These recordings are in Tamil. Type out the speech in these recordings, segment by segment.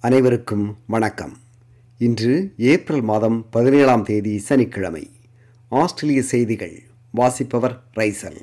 அனைவருக்கும் வணக்கம் இன்று ஏப்ரல் மாதம் பதினேழாம் தேதி சனிக்கிழமை ஆஸ்திரேலிய செய்திகள் வாசிப்பவர் ரைசல்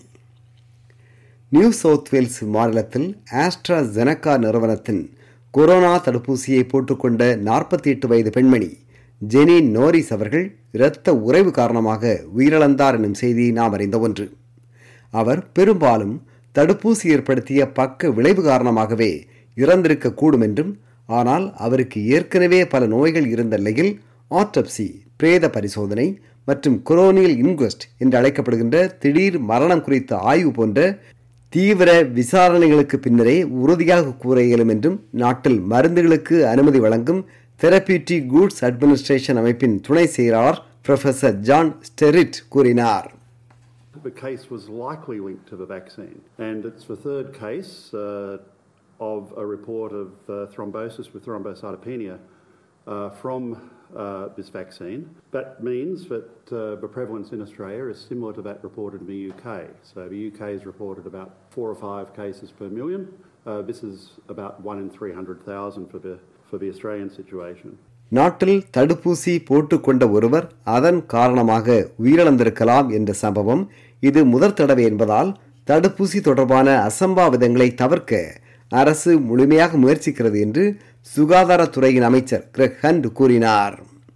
நியூ சவுத் வேல்ஸ் மாநிலத்தில் ஆஸ்ட்ரா ஜெனக்கா நிறுவனத்தின் கொரோனா தடுப்பூசியை போட்டுக்கொண்ட நாற்பத்தி எட்டு வயது பெண்மணி ஜெனி நோரிஸ் அவர்கள் இரத்த உறைவு காரணமாக உயிரிழந்தார் எனும் செய்தி நாம் அறிந்த ஒன்று அவர் பெரும்பாலும் தடுப்பூசி ஏற்படுத்திய பக்க விளைவு காரணமாகவே இறந்திருக்கக்கூடும் என்றும் ஆனால் அவருக்கு ஏற்கனவே பல நோய்கள் இருந்த நிலையில் ஆட்டப்சி பிரேத பரிசோதனை மற்றும் குரோனியல் இன்குவெஸ்ட் என்று அழைக்கப்படுகின்ற திடீர் மரணம் குறித்த ஆய்வு போன்ற தீவிர விசாரணைகளுக்கு பின்னரே உறுதியாக கூற இயலும் என்றும் நாட்டில் மருந்துகளுக்கு அனுமதி வழங்கும் தெரபியூட்டிக் கூட்ஸ் அட்மினிஸ்ட்ரேஷன் அமைப்பின் துணை செயலாளர் ப்ரொஃபசர் ஜான் ஸ்டெரிட் கூறினார் The case was likely linked to the vaccine, and it's the third case uh, of a report of uh, thrombosis with thrombocytopenia uh, from uh, this vaccine. That means that uh, the prevalence in Australia is similar to that reported in the UK. So the UK has reported about four or five cases per million. Uh, this is about one in 300,000 for the, for the Australian situation. நாட்டில் தடுப்பூசி போட்டுக்கொண்ட ஒருவர் அதன் காரணமாக உயிரிழந்திருக்கலாம் என்ற சம்பவம் இது முதற் தடவை என்பதால் தடுப்பூசி தொடர்பான அசம்பாவிதங்களை தவிர்க்க அரசு முழுமையாக முயற்சிக்கிறது என்று சுகாதாரத்துறையின் அமைச்சர் கிரெக் ஹண்ட் கூறினார்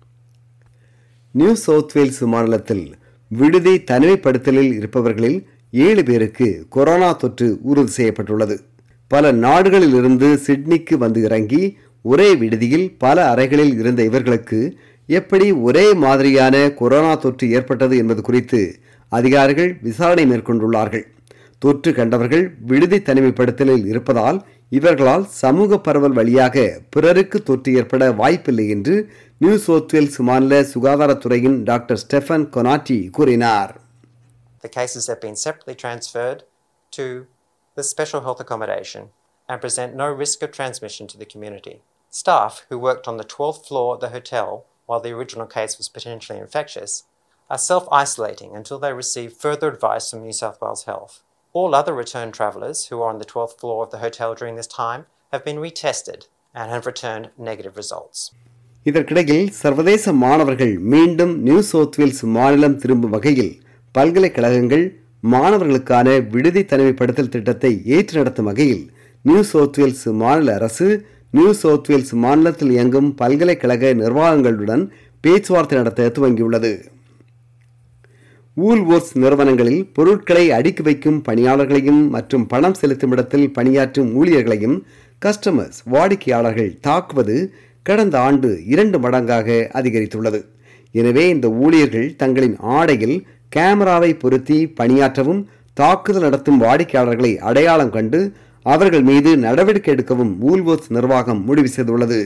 நியூ சவுத் வேல்ஸ் மாநிலத்தில் விடுதி தனிமைப்படுத்தலில் இருப்பவர்களில் ஏழு பேருக்கு கொரோனா தொற்று உறுதி செய்யப்பட்டுள்ளது பல நாடுகளில் இருந்து சிட்னிக்கு வந்து இறங்கி ஒரே விடுதியில் பல அறைகளில் இருந்த இவர்களுக்கு எப்படி ஒரே மாதிரியான கொரோனா தொற்று ஏற்பட்டது என்பது குறித்து அதிகாரிகள் விசாரணை மேற்கொண்டுள்ளார்கள் தொற்று கண்டவர்கள் விடுதி தனிமைப்படுத்தலில் இருப்பதால் இவர்களால் சமூக பரவல் வழியாக பிறருக்கு தொற்று ஏற்பட வாய்ப்பில்லை என்று நியூ சவுத் வேல்ஸ் மாநில சுகாதாரத்துறையின் டாக்டர் ஸ்டெஃபன் கொனாட்டி கூறினார் The cases have been separately transferred to the special health accommodation and present no risk of transmission to the community. Staff who worked on the 12th floor of the hotel while the original case was potentially infectious are self isolating until they receive further advice from New South Wales Health. All other return travellers who are on the 12th floor of the hotel during this time have been retested and have returned negative results. இதற்கிடையில் சர்வதேச மாணவர்கள் மீண்டும் நியூ சவுத் வேல்ஸ் மாநிலம் திரும்பும் வகையில் பல்கலைக்கழகங்கள் மாணவர்களுக்கான விடுதி தனிமைப்படுத்தல் திட்டத்தை ஏற்று நடத்தும் வகையில் நியூ சவுத் வேல்ஸ் மாநில அரசு நியூ சவுத் வேல்ஸ் மாநிலத்தில் இயங்கும் பல்கலைக்கழக நிர்வாகங்களுடன் பேச்சுவார்த்தை நடத்த துவங்கியுள்ளது ஊல்வோர்ஸ் நிறுவனங்களில் பொருட்களை அடுக்கி வைக்கும் பணியாளர்களையும் மற்றும் பணம் செலுத்தும் இடத்தில் பணியாற்றும் ஊழியர்களையும் கஸ்டமர்ஸ் வாடிக்கையாளர்கள் தாக்குவது கடந்த ஆண்டு இரண்டு மடங்காக அதிகரித்துள்ளது எனவே இந்த ஊழியர்கள் தங்களின் ஆடையில் கேமராவை பொருத்தி பணியாற்றவும் தாக்குதல் நடத்தும் வாடிக்கையாளர்களை அடையாளம் கண்டு அவர்கள் மீது நடவடிக்கை எடுக்கவும் ஊல்வோர்ஸ் நிர்வாகம் முடிவு செய்துள்ளது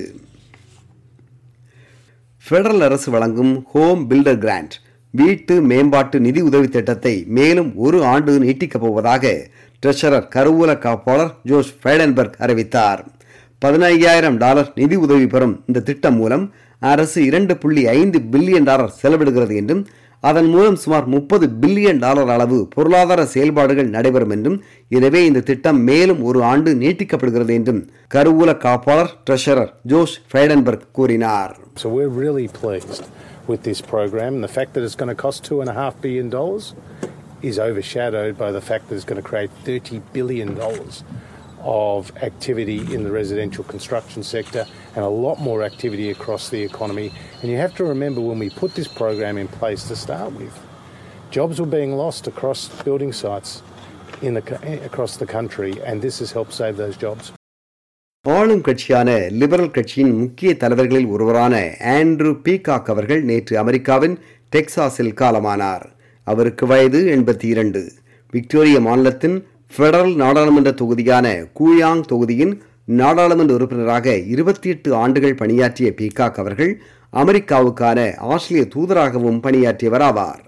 பெடரல் அரசு வழங்கும் ஹோம் பில்டர் கிராண்ட் வீட்டு மேம்பாட்டு நிதி உதவி திட்டத்தை மேலும் ஒரு ஆண்டு நீட்டிக்கப் போவதாக ட்ரெஷரர் கருவூல காப்பாளர் ஜோஷ் ஃபைடன்பர்க் அறிவித்தார் பதினையாயிரம் டாலர் நிதி உதவி பெறும் இந்த திட்டம் மூலம் அரசு இரண்டு புள்ளி ஐந்து பில்லியன் டாலர் செலவிடுகிறது என்றும் அதன் மூலம் சுமார் முப்பது பில்லியன் டாலர் அளவு பொருளாதார செயல்பாடுகள் நடைபெறும் என்றும் எனவே இந்த திட்டம் மேலும் ஒரு ஆண்டு நீட்டிக்கப்படுகிறது என்றும் கருவூல காப்பாளர் ட்ரெஷரர் ஜோஷ் ஃபைடன்பர்க் கூறினார் So we're really pleased with this program. The fact that it's going to cost two and a half billion dollars is overshadowed by the fact that it's going to create thirty billion dollars of activity in the residential construction sector and a lot more activity across the economy. And you have to remember when we put this program in place to start with, jobs were being lost across building sites in the, co- across the country, and this has helped save those jobs. ஆளும் கட்சியான லிபரல் கட்சியின் முக்கிய தலைவர்களில் ஒருவரான ஆண்ட்ரூ பீகாக் அவர்கள் நேற்று அமெரிக்காவின் டெக்சாஸில் காலமானார் அவருக்கு வயது எண்பத்தி இரண்டு விக்டோரிய மாநிலத்தின் பெடரல் நாடாளுமன்ற தொகுதியான கூயாங் தொகுதியின் நாடாளுமன்ற உறுப்பினராக இருபத்தி எட்டு ஆண்டுகள் பணியாற்றிய பீகாக் அவர்கள் அமெரிக்காவுக்கான ஆஸ்திரேலிய தூதராகவும் பணியாற்றியவர் ஆவார்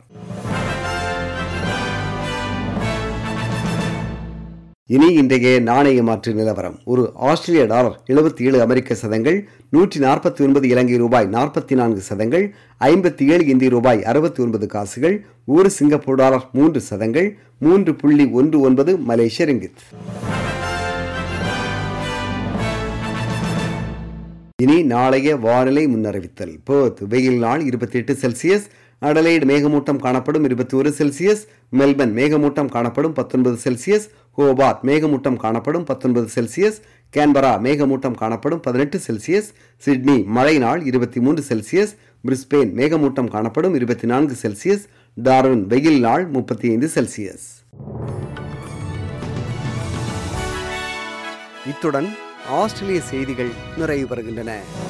இனி இன்றைய நாணய மாற்று நிலவரம் ஒரு ஆஸ்திரேலிய டாலர் எழுபத்தி ஏழு அமெரிக்க சதங்கள் நூற்றி நாற்பத்தி ஒன்பது இலங்கை ரூபாய் நாற்பத்தி நான்கு சதங்கள் ஐம்பத்தி ஏழு இந்திய ரூபாய் அறுபத்தி ஒன்பது காசுகள் ஒரு சிங்கப்பூர் டாலர் மூன்று சதங்கள் மூன்று புள்ளி ஒன்று ஒன்பது மலேசிய ரிங்கித் இனி நாளைய வானிலை முன்னறிவித்தல் பேர்த் வெயில் நாள் இருபத்தி எட்டு செல்சியஸ் அடலைடு மேகமூட்டம் காணப்படும் இருபத்தி ஒரு செல்சியஸ் மெல்பர்ன் மேகமூட்டம் காணப்படும் பத்தொன்பது செல்சியஸ் ஹோபார்ட் மேகமூட்டம் காணப்படும் பத்தொன்பது செல்சியஸ் கேன்பரா மேகமூட்டம் காணப்படும் பதினெட்டு செல்சியஸ் சிட்னி மழை நாள் இருபத்தி மூன்று செல்சியஸ் பிரிஸ்பெயின் மேகமூட்டம் காணப்படும் இருபத்தி நான்கு செல்சியஸ் டார்வின் வெயில் நாள் முப்பத்தி ஐந்து செல்சியஸ் இத்துடன் ஆஸ்திரேலிய செய்திகள் நிறைவு பெறுகின்றன